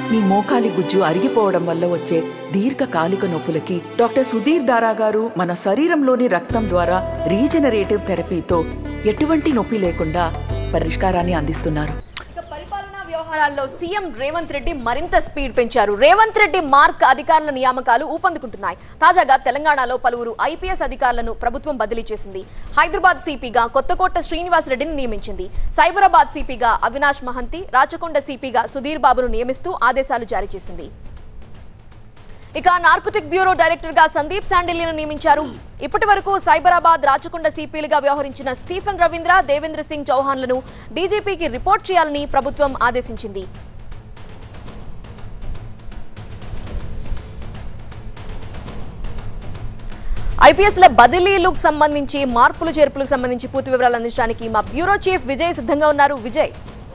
మీ మోకాలి గుజ్జు అరిగిపోవడం వల్ల వచ్చే దీర్ఘకాలిక నొప్పులకి డాక్టర్ సుధీర్ దారా గారు మన శరీరంలోని రక్తం ద్వారా రీజనరేటివ్ థెరపీతో ఎటువంటి నొప్పి లేకుండా పరిష్కారాన్ని అందిస్తున్నారు ఇక పరిపాలనా వ్యవహారాల్లో సీఎం రేవంత్ రెడ్డి మరింత స్పీడ్ పెంచారు రేవంత్ రెడ్డి మార్క్ అధికారుల నియామకాలు ఊపందుకుంటున్నాయి తాజాగా తెలంగాణలో పలువురు ఐపీఎస్ అధికారులను ప్రభుత్వం బదిలీ చేసింది హైదరాబాద్ సిపిగా కొత్తకోట శ్రీనివాస్ రెడ్డిని నియమించింది సైబరాబాద్ సిపిగా అవినాష్ మహంతి రాచకొండ సిపిగా సుధీర్ బాబును నియమిస్తూ ఆదేశాలు జారీ చేసింది ఇక నార్కోటిక్ బ్యూరో డైరెక్టర్ గా సందీప్ శాండిల్యను నియమించారు ఇప్పటి వరకు సైబరాబాద్ రాచకొండ సిపిలుగా వ్యవహరించిన స్టీఫెన్ రవీంద్ర దేవేంద్ర సింగ్ చౌహాన్లను డీజీపీకి రిపోర్ట్ చేయాలని ప్రభుత్వం ఆదేశించింది ఐపీఎస్ ల బదిలీలకు సంబంధించి మార్పులు చేర్పులకు సంబంధించి పూర్తి వివరాలు అందించడానికి మా బ్యూరో చీఫ్ విజయ్ సిద్ధంగా ఉన్నారు విజయ్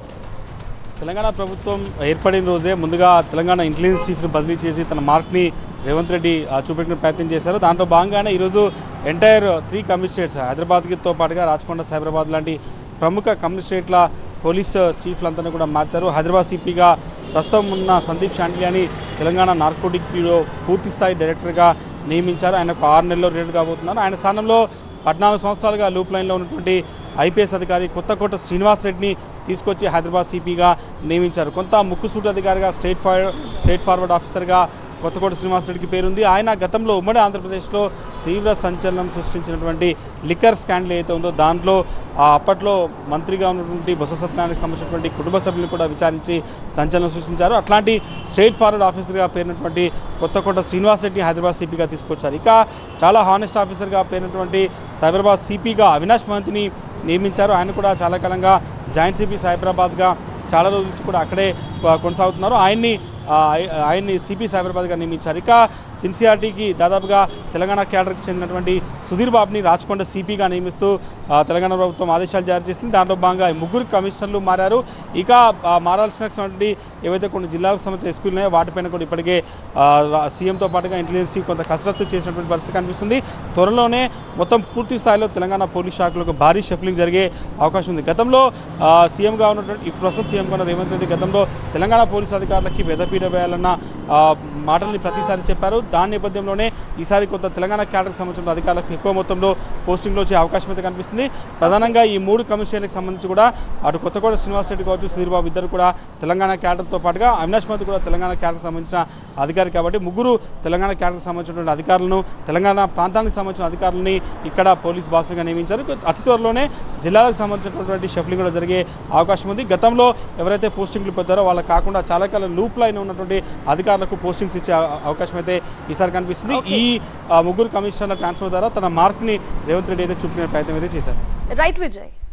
తెలంగాణ ప్రభుత్వం ఏర్పడిన రోజే ముందుగా తెలంగాణ ఇంటెలిజెన్స్ చీఫ్ని బదిలీ చేసి తన మార్క్ని రేవంత్ రెడ్డి ఆ, చూపెట్టిన ప్రయత్నం చేశారు దాంట్లో భాగంగానే ఈరోజు ఎంటైర్ త్రీ కమిషనరేట్స్ హైదరాబాద్తో పాటుగా రాచకొండ సైబరాబాద్ లాంటి ప్రముఖ కమిషనరేట్ల పోలీస్ చీఫ్లంతా కూడా మార్చారు హైదరాబాద్ సిపిగా ప్రస్తుతం ఉన్న సందీప్ షాండిలియాని తెలంగాణ నార్కోటిక్ బ్యూరో పూర్తి స్థాయి డైరెక్టర్గా నియమించారు ఆయన ఒక ఆరు నెలల్లో రిటైర్ కాబోతున్నారు ఆయన స్థానంలో పద్నాలుగు సంవత్సరాలుగా లూప్ లైన్లో ఉన్నటువంటి ఐపీఎస్ అధికారి కొత్తకోట శ్రీనివాస్ రెడ్డిని తీసుకొచ్చి హైదరాబాద్ సిపిగా నియమించారు కొంత ముక్కుసూటి అధికారిగా స్టేట్ ఫార్వర్డ్ స్టేట్ ఫార్వర్డ్ ఆఫీసర్గా కొత్తకోట శ్రీనివాస్ రెడ్డికి పేరుంది ఆయన గతంలో ఉమ్మడి ఆంధ్రప్రదేశ్లో తీవ్ర సంచలనం సృష్టించినటువంటి లిక్కర్ స్కాండల్ ఏదైతే ఉందో దాంట్లో ఆ అప్పట్లో మంత్రిగా ఉన్నటువంటి బొత్స సత్యనారాయణకి సంబంధించినటువంటి కుటుంబ సభ్యులను కూడా విచారించి సంచలనం సృష్టించారు అట్లాంటి స్టేట్ ఫార్వర్డ్ ఆఫీసర్గా పేరున్నటువంటి కొత్తకోట శ్రీనివాస్ రెడ్డి హైదరాబాద్ సిపిగా తీసుకొచ్చారు ఇక చాలా హానెస్ట్ ఆఫీసర్గా పేరున్నటువంటి సైబరాబాద్ సిపిగా అవినాష్ మహంతిని నియమించారు ఆయన కూడా చాలా కాలంగా జాయింట్ సిపి సైబరాబాద్గా చాలా రోజుల నుంచి కూడా అక్కడే ఆ, కొనసాగుతున్నారు ఆయన్ని ఆ, ఆయ- ఆయన్ని సిపి సైబరాబాద్గా నియమించారు ఇక సిన్సియారిటీకి దాదాపుగా తెలంగాణ క్యాడర్కి చెందినటువంటి సుధీర్ బాబుని రాచకొండ సిపిగా నియమిస్తూ ఆ, తెలంగాణ ప్రభుత్వం ఆదేశాలు జారీ చేసింది దాంట్లో భాగంగా ఈ ముగ్గురు కమిషనర్లు మారారు ఇక ఆ, మారాల్సినటువంటి ఏవైతే కొన్ని జిల్లాలకు సంబంధించిన ఎస్పీలు ఉన్నాయో వాటిపైన కూడా ఇప్పటికే ఆ, రా- సీఎంతో పాటుగా ఇంటెలిజెన్స్ కొంత కసరత్తు చేసినటువంటి పరిస్థితి కనిపిస్తుంది త్వరలోనే మొత్తం పూర్తి స్థాయిలో తెలంగాణ పోలీస్ శాఖలో ఒక భారీ షఫలింగ్ జరిగే అవకాశం ఉంది గతంలో ఆ, సీఎంగా ఉన్నటువంటి ఇప్పుడు ప్రస్తుతం సీఎంగా ఉన్న రేవంత్ రెడ్డి గతంలో తెలంగాణ పోలీస్ అధికారులకి వెదపీడ వేయాలన్న ఆ, మాటల్ని ప్రతిసారి చెప్పారు దాని నేపథ్యంలోనే ఈసారి కొంత తెలంగాణ క్యాడర్కి సంబంధించిన అధికారులకు ఎక్కువ మొత్తంలో పోస్టింగ్లో వచ్చే అవకాశం అయితే కనిపిస్తుంది ప్రధానంగా ఈ మూడు కమిషనర్లకు సంబంధించి కూడా అటు కొత్తకోట శ్రీనివాస్ రెడ్డి కావచ్చు సుధీర్ బాబు ఇద్దరు కూడా తెలంగాణ క్యాడర్తో పాటుగా అవినాష్ మహంత్ కూడా తెలంగాణ క్యాడర్కి సంబంధించిన అధికారి కాబట్టి ముగ్గురు తెలంగాణ క్యాడర్కి సంబంధించినటువంటి అధికారులను తెలంగాణ ప్రాంతానికి సంబంధించిన అధికారులని ఇక్కడ పోలీస్ బాసులుగా నియమించారు అతి త్వరలోనే జిల్లాలకు సంబంధించినటువంటి షఫలింగ్ కూడా జరిగే అవకాశం ఉంది గతంలో ఎవరైతే పోస్టింగ్లు పొందారో వాళ్ళకి కాకుండా చాలా కాలం లూప్ లైన్ ఉన్నటువంటి అధికారులకు పోస్టింగ్స్ ఇచ్చే అవ- అవకాశం అయితే ఈసారి కనిపిస్తుంది ఈ ఆ, ముగ్గురు కమిషనర్ల ట్రాన్స్ఫర్ ద్వారా తన మార్క్ని రేవంత్ రెడ్డి అయితే చూపించే ప్రయత్నం అయితే చేశారు రైట్ విజయ్